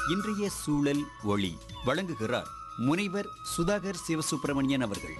இன்றைய சூழல் ஒளி வழங்குகிறார் முனைவர் சுதாகர் சிவசுப்பிரமணியன் அவர்கள்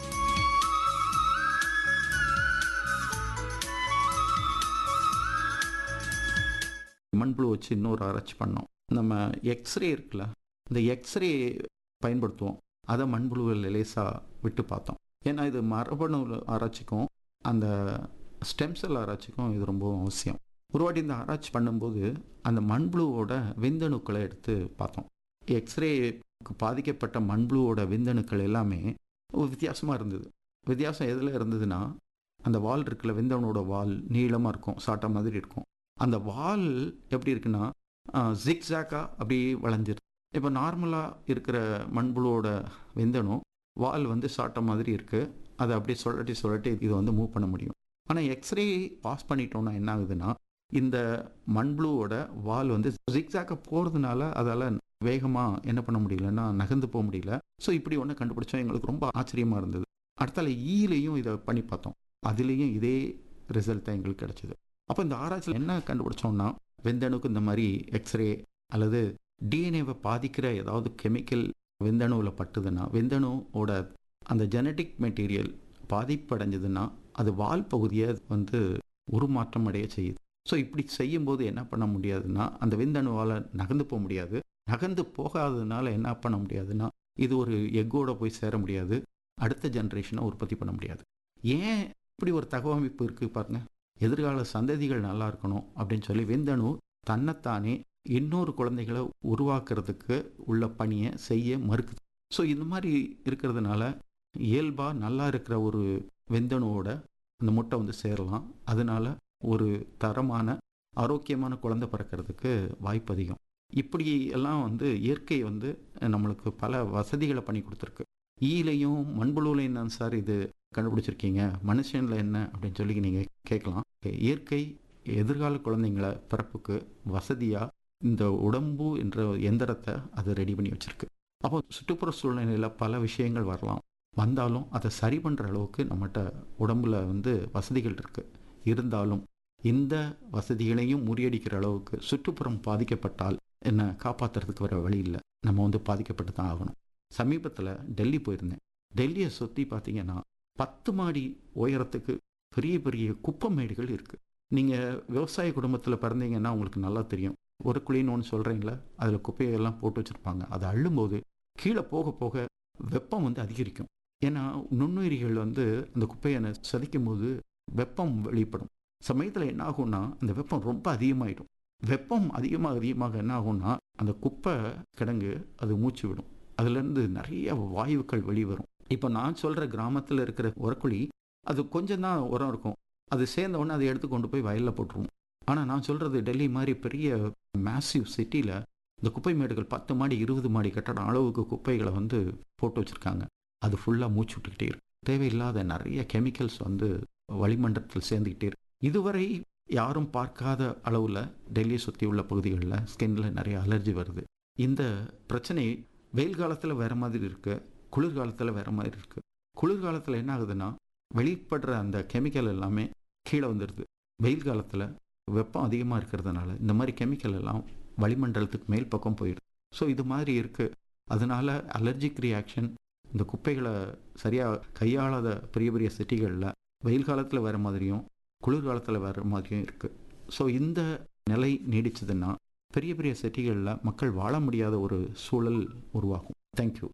மண்புழு வச்சு இன்னொரு ஆராய்ச்சி பண்ணோம் நம்ம எக்ஸ்ரே இருக்குல்ல இந்த எக்ஸ்ரே பயன்படுத்துவோம் அதை மண்புழுவில் லேசாக விட்டு பார்த்தோம் ஏன்னா இது மரபணு ஆராய்ச்சிக்கும் அந்த ஸ்டெம் செல் ஆராய்ச்சிக்கும் இது ரொம்ப அவசியம் ஒரு வாட்டி இந்த ஆராய்ச்சி பண்ணும்போது அந்த மண்புழுவோட விந்தணுக்களை எடுத்து பார்த்தோம் எக்ஸ்ரே பாதிக்கப்பட்ட மண்புழுவோட விந்தணுக்கள் எல்லாமே வித்தியாசமாக இருந்தது வித்தியாசம் எதில் இருந்ததுன்னா அந்த வால் இருக்குல்ல விந்தணுவோட வால் நீளமாக இருக்கும் சாட்டா மாதிரி இருக்கும் அந்த வால் எப்படி இருக்குன்னா ஜிக்ஸாக்காக அப்படியே வளைஞ்சிருது இப்போ நார்மலாக இருக்கிற மண்புழுவோட விந்தணும் வால் வந்து சாட்ட மாதிரி இருக்குது அதை அப்படியே சுழட்டி சுழட்டி இது வந்து மூவ் பண்ண முடியும் ஆனால் எக்ஸ்ரே பாஸ் பண்ணிட்டோம்னா என்ன ஆகுதுன்னா இந்த மண்புழுவோட வால் வந்து ஜிக்ஸாக்க போகிறதுனால அதால் வேகமாக என்ன பண்ண முடியலன்னா நகர்ந்து போக முடியல ஸோ இப்படி ஒன்று கண்டுபிடிச்சோம் எங்களுக்கு ரொம்ப ஆச்சரியமாக இருந்தது அடுத்தால ஈலையும் இதை பண்ணி பார்த்தோம் அதுலேயும் இதே ரிசல்ட் தான் எங்களுக்கு கிடைச்சிது அப்போ இந்த ஆராய்ச்சியில் என்ன கண்டுபிடிச்சோம்னா விந்தணுக்கு இந்த மாதிரி எக்ஸ்ரே அல்லது டிஎன்ஏவை பாதிக்கிற ஏதாவது கெமிக்கல் விந்தணுவில் பட்டுதுன்னா விந்தணுவோட அந்த ஜெனட்டிக் மெட்டீரியல் பாதிப்படைஞ்சதுன்னா அது வால் பகுதியை வந்து உருமாற்றம் அடைய செய்யுது ஸோ இப்படி செய்யும்போது என்ன பண்ண முடியாதுன்னா அந்த விந்தணுவால் நகர்ந்து போக முடியாது நகர்ந்து போகாததுனால என்ன பண்ண முடியாதுன்னா இது ஒரு எக்கோட போய் சேர முடியாது அடுத்த ஜென்ரேஷனை உற்பத்தி பண்ண முடியாது ஏன் இப்படி ஒரு தகவமைப்பு இருக்குது பாருங்க எதிர்கால சந்ததிகள் நல்லா இருக்கணும் அப்படின்னு சொல்லி விந்தணு தன்னைத்தானே இன்னொரு குழந்தைகளை உருவாக்குறதுக்கு உள்ள பணியை செய்ய மறுக்குது ஸோ இந்த மாதிரி இருக்கிறதுனால இயல்பாக நல்லா இருக்கிற ஒரு விந்தணுவோட அந்த முட்டை வந்து சேரலாம் அதனால ஒரு தரமான ஆரோக்கியமான குழந்தை பிறக்கிறதுக்கு வாய்ப்பு அதிகம் இப்படி எல்லாம் வந்து இயற்கை வந்து நம்மளுக்கு பல வசதிகளை பண்ணி கொடுத்துருக்கு ஈலையும் மண்புழுலையும் தான் சார் இது கண்டுபிடிச்சிருக்கீங்க மனுஷனில் என்ன அப்படின்னு சொல்லி நீங்கள் கேட்கலாம் இயற்கை எதிர்கால குழந்தைங்கள பிறப்புக்கு வசதியாக இந்த உடம்பு என்ற எந்திரத்தை அது ரெடி பண்ணி வச்சுருக்கு அப்போ சுற்றுப்புற சூழ்நிலையில் பல விஷயங்கள் வரலாம் வந்தாலும் அதை சரி பண்ணுற அளவுக்கு நம்மகிட்ட உடம்புல வந்து வசதிகள் இருக்குது இருந்தாலும் இந்த வசதிகளையும் முறியடிக்கிற அளவுக்கு சுற்றுப்புறம் பாதிக்கப்பட்டால் என்ன காப்பாற்றுறதுக்கு வர வழி இல்லை நம்ம வந்து பாதிக்கப்பட்டு தான் ஆகணும் சமீபத்தில் டெல்லி போயிருந்தேன் டெல்லியை சுற்றி பார்த்தீங்கன்னா பத்து மாடி உயரத்துக்கு பெரிய பெரிய குப்பை மேடுகள் இருக்குது நீங்கள் விவசாய குடும்பத்தில் பிறந்தீங்கன்னா உங்களுக்கு நல்லா தெரியும் ஒரு குழின்னு ஒன்று சொல்கிறீங்களா அதில் குப்பையெல்லாம் போட்டு வச்சுருப்பாங்க அதை அள்ளும்போது கீழே போக போக வெப்பம் வந்து அதிகரிக்கும் ஏன்னா நுண்ணுயிரிகள் வந்து அந்த குப்பையை சதிக்கும் போது வெப்பம் வெளிப்படும் சமயத்தில் என்ன ஆகும்னா அந்த வெப்பம் ரொம்ப அதிகமாகிடும் வெப்பம் அதிகமாக அதிகமாக என்ன ஆகும்னா அந்த குப்பை கிடங்கு அது மூச்சு விடும் அதுலேருந்து நிறைய வாயுக்கள் வெளிவரும் இப்போ நான் சொல்கிற கிராமத்தில் இருக்கிற உரக்குழி அது கொஞ்சம் தான் உரம் இருக்கும் அது சேர்ந்த உடனே அதை எடுத்து கொண்டு போய் வயலில் போட்டுருவோம் ஆனால் நான் சொல்கிறது டெல்லி மாதிரி பெரிய மேசிவ் சிட்டியில் இந்த குப்பை மேடுகள் பத்து மாடி இருபது மாடி கட்டடம் அளவுக்கு குப்பைகளை வந்து போட்டு வச்சுருக்காங்க அது ஃபுல்லாக மூச்சு விட்டுக்கிட்டே இருக்கு தேவையில்லாத நிறைய கெமிக்கல்ஸ் வந்து வளிமண்டலத்தில் சேர்ந்துக்கிட்டே இருக்கு இதுவரை யாரும் பார்க்காத அளவில் டெல்லியை சுற்றி உள்ள பகுதிகளில் ஸ்கின்ல நிறைய அலர்ஜி வருது இந்த பிரச்சனை வெயில் காலத்தில் வேறு மாதிரி இருக்குது குளிர்காலத்தில் வேறு மாதிரி இருக்குது குளிர்காலத்தில் என்ன ஆகுதுன்னா வெளிப்படுற அந்த கெமிக்கல் எல்லாமே கீழே வந்துடுது வெயில் காலத்தில் வெப்பம் அதிகமாக இருக்கிறதுனால இந்த மாதிரி கெமிக்கல் எல்லாம் வளிமண்டலத்துக்கு மேல் பக்கம் போயிடுது ஸோ இது மாதிரி இருக்குது அதனால அலர்ஜிக் ரியாக்ஷன் இந்த குப்பைகளை சரியாக கையாளாத பெரிய பெரிய சிட்டிகளில் வெயில் காலத்தில் வேறு மாதிரியும் குளிர்காலத்தில் வேறு மாதிரியும் இருக்குது ஸோ இந்த நிலை நீடிச்சதுன்னா பெரிய பெரிய சிட்டிகளில் மக்கள் வாழ முடியாத ஒரு சூழல் உருவாகும் தேங்க்யூ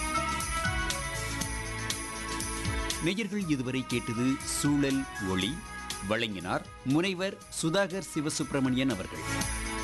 நேயர்கள் இதுவரை கேட்டது சூழல் ஒளி வழங்கினார் முனைவர் சுதாகர் சிவசுப்பிரமணியன் அவர்கள்